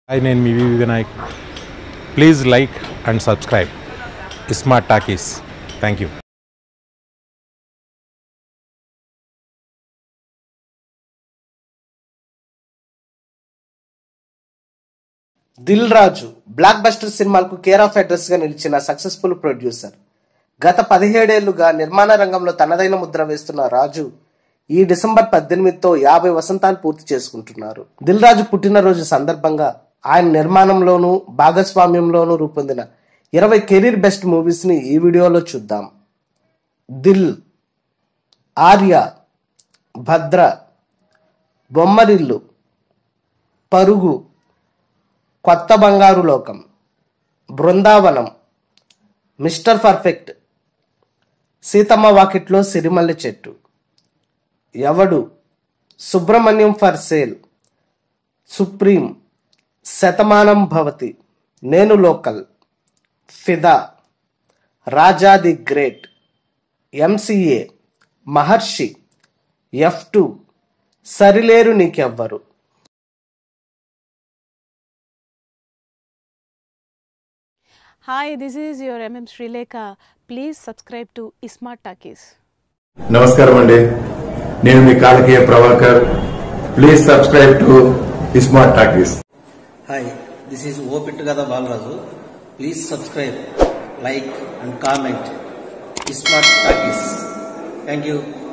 Hi నేను మీ VV Vinayak please like and subscribe smart talkies thank you Dil Raju blockbuster సినిమాలకు care of address గా నిలిచిన సక్సెస్ఫుల్ ప్రొడ్యూసర్ గత పదిహేడేళ్లుగా నిర్మాణ రంగంలో తనదైన ముద్ర వేస్తున్న రాజు ఈ డిసెంబర్ పద్దెనిమిదితో యాభై వసంతాలు పూర్తి చేసుకుంటున్నారు దిల్ రాజు పుట్టినరోజు సందర్భంగా ఆయన నిర్మాణంలోనూ భాగస్వామ్యంలోనూ రూపొందిన ఇరవై కెరీర్ బెస్ట్ మూవీస్ ని ఈ వీడియోలో చూద్దాం దిల్ ఆర్య భద్ర బొమ్మరిల్లు పరుగు కొత్త బంగారు లోకం బృందావనం మిస్టర్ పర్ఫెక్ట్ సీతమ్మ వాకిట్లో Sirimalle Chettu Yevadu Subramanyam for sale Supreme Shatamanam Bhavati Nenu local Fidaa Raja the great MCA Maharshi F two Sarileru Neekevvaru Hi, this is your MM Srileka. Please subscribe to Ismart Takis. నమస్కారం అండి నేను మీ Kalakeya Prabhakar please subscribe to smart talkies hi this is ఓ పిట్టుగద Balaraju please subscribe like and comment smart talkies thank you